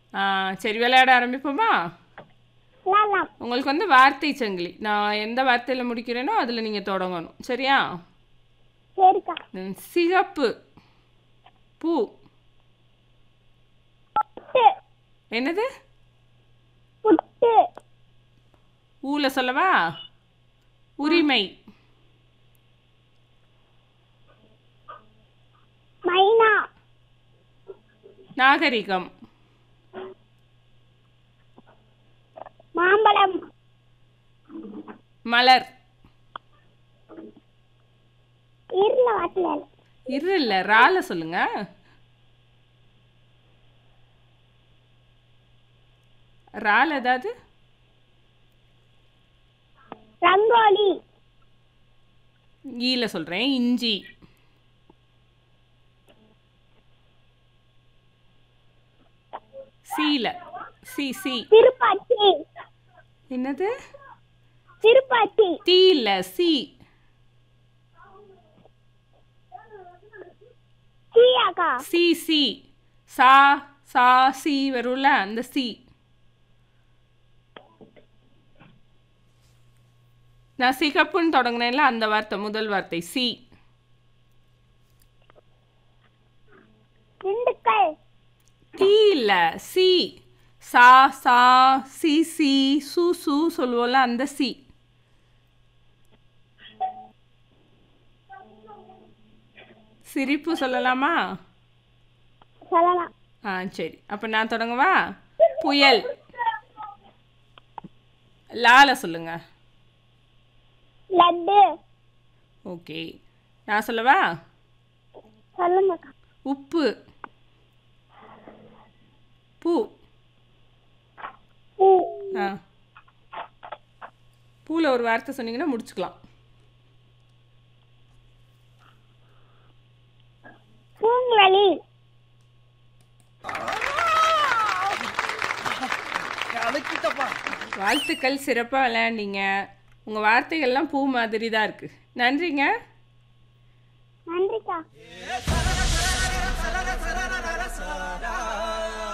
ஆ, சரி விளையாட ஆரம்பிப்போமா விளாட்லாம் உங்களுக்கு வந்து வார்த்தை சங்கிலி நான் எந்த வார்த்தையில் முடிக்கிறேனோ அதில் நீங்கள் தொடங்கணும் சரியா சரிக்கா ம், சிகப்பு பூ புட்டு என்னது புட்டு ஊல சொல்லவா உரிமை மைனா நாகரிகம் மாம்பழம் மலர் இருள வாட்டில் இரு இல்லை ரால சொல்லுங்க ரால் ஏதாவது ரங்கோலி ஈல சொல்கிறேன் இஞ்சி சீல சி சி திருப்பாச்சி என்னது திருப்பாச்சி தீ இல்ல சி சீயாக்கா சி சி சா சா சி வரும்ல அந்த சி நான் சிகப்புன்னு தொடங்கினேன்ல அந்த வார்த்தை முதல் வார்த்தை சி திண்டுக்கல் டி இல்ல சி சா சா சி சி சு சு சொல்லுவோம்ல அந்த சி சிரிப்பு சொல்லலாமா சொல்லலாம் ஆ சரி அப்போ நான் தொடங்கவா புயல் லால சொல்லுங்க லட்டு ஓகே நான் சொல்லவா சொல்லுங்கக்கா உப்பு பூ பூ ஆ பூவில் ஒரு வார்த்தை சொன்னீங்கன்னா முடிச்சுக்கலாம் பூங்குழலி வாழ்த்துக்கள் சிறப்பாக விளையாண்டீங்க உங்கள் வார்த்தைகள்லாம் பூ மாதிரி தான் இருக்குது நன்றிங்க நன்றிக்கா